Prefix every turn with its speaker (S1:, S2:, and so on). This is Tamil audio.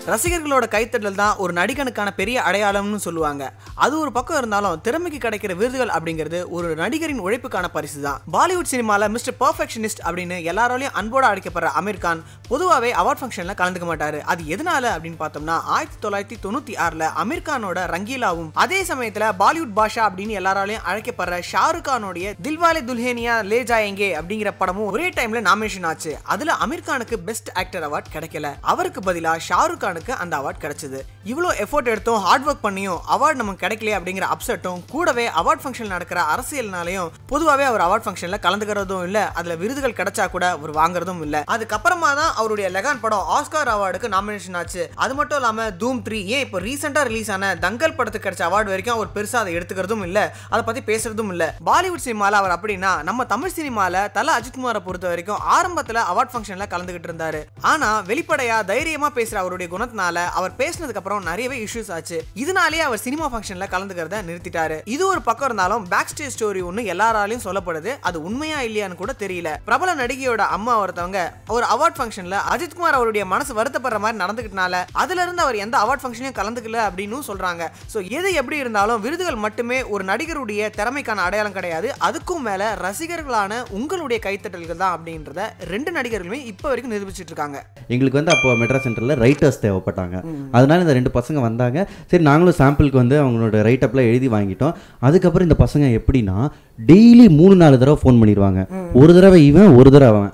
S1: ரசிகர்களோட கைத்தட்டல் தான் ஒரு நடிகனுக்கான பெரிய அடையாளம்னு சொல்லுவாங்க அது ஒரு பக்கம் இருந்தாலும் திறமைக்கு கிடைக்கிற விருதுகள் அப்படிங்கிறது ஒரு நடிகரின் உழைப்புக்கான பரிசு தான் பாலிவுட் சினிமால மிஸ்டர் பர்ஃபெக்ஷனிஸ்ட் அப்படின்னு எல்லாராலையும் அன்போட அழைக்கப்படுற அமீர் கான் பொதுவாகவே அவார்ட் ஃபங்க்ஷன்ல கலந்துக்க மாட்டாரு அது எதனால அப்படின்னு பார்த்தோம்னா ஆயிரத்தி தொள்ளாயிரத்தி தொண்ணூத்தி ஆறுல அமீர் கானோட ரங்கீலாவும் அதே சமயத்துல பாலிவுட் பாஷா அப்படின்னு எல்லாராலையும் அழைக்கப்படுற ஷாருக் கானோடைய தில்வாலே துல்ஹேனியா லே ஜாயங்கே அப்படிங்கிற படமும் ஒரே டைம்ல நாமினேஷன் ஆச்சு அதுல அமீர் கானுக்கு பெஸ்ட் ஆக்டர் அவார்ட் கிடைக்கல அவருக்கு பதிலா ஷாருக் கானுக்கு அந்த அவார்ட் கிடைச்சது இவ்வளோ எஃபோர்ட் எடுத்தும் ஹார்ட் ஒர்க் பண்ணியும் அவார்ட் நமக்கு கிடைக்கலையே அப்படிங்கிற அப்செட்டும் கூடவே அவார்ட் ஃபங்க்ஷன் நடக்கிற அரசியல்னாலையும் பொதுவாகவே அவர் அவார்ட் ஃபங்க்ஷன்ல கலந்துக்கிறதும் இல்ல அதுல விருதுகள் கிடைச்சா கூட அவர் வாங்குறதும் இல்ல அதுக்கப்புறமா தான் அவருடைய லெகான் படம் ஆஸ்கார் அவார்டுக்கு நாமினேஷன் ஆச்சு அது மட்டும் இல்லாம தூம் த்ரீ ஏன் இப்போ ரீசெண்டா ரிலீஸ் ஆன தங்கல் படத்துக்கு கிடைச்ச அவார்டு வரைக்கும் அவர் பெருசா அதை எடுத்துக்கிறதும் இல்ல அதை பத்தி பேசுறதும் இல்ல பாலிவுட் சினிமால அவர் அப்படின்னா நம்ம தமிழ் சினிமால தல அஜித்குமாரை பொறுத்த வரைக்கும் ஆரம்பத்துல அவார்ட் ஃபங்க்ஷன்ல கலந்துகிட்டு இருந்தாரு ஆனா வெளிப்படையா தைரியமா பேசுற அவருடைய குணத்தினால அவர் பேசினதுக்கு அப்புறம் நிறையவே இஷ்யூஸ் ஆச்சு இதனாலேயே அவர் சினிமா ஃபங்க்ஷன்ல கலந்துக்கிறத நிறுத்திட்டாரு இது ஒரு பக்கம் இருந்தாலும் பேக் ஸ்டேஜ் ஸ்டோரி ஒன்று எல்லாராலையும் சொல்லப்படுது அது உண்மையா இல்லையான்னு கூட தெரியல பிரபல நடிகையோட அம்மா ஒருத்தவங்க ஒரு அவார்ட் ஃபங்க்ஷன்ல அஜித்குமார் அவருடைய மனசு வருத்தப்படுற மாதிரி நடந்துக்கிட்டனால அதுல இருந்து அவர் எந்த அவார்ட் ஃபங்க்ஷனையும் கலந்துக்கல அப்படின்னு சொல்றாங்க ஸோ எது எப்படி இருந்தாலும் விருதுகள் மட்டுமே ஒரு நடிகருடைய திறமைக்கான அடையாளம் கிடையாது அதுக்கும் மேல ரசிகர்களான உங்களுடைய கைத்தட்டல்கள் தான் அப்படின்றத ரெண்டு நடிகர்களுமே இப்போ வரைக்கும் நிரூபிச்சிட்டு இருக்காங்க
S2: எங்களுக்கு வந்து அப்போ மெட்ராஸ் சென்டரில் ரைட்டர்ஸ் தேவைப்பட்டாங்க அதனால இந்த ரெண்டு பசங்க வந்தாங்க சரி நாங்களும் சாம்பிளுக்கு வந்து அவங்களோட ரைட்டப்லாம் எழுதி வாங்கிட்டோம் அதுக்கப்புறம் இந்த பசங்க எப்படின்னா டெய்லி மூணு நாலு தடவை ஃபோன் பண்ணிடுவாங்க ஒரு தடவை இவன் ஒரு தடவை அவன்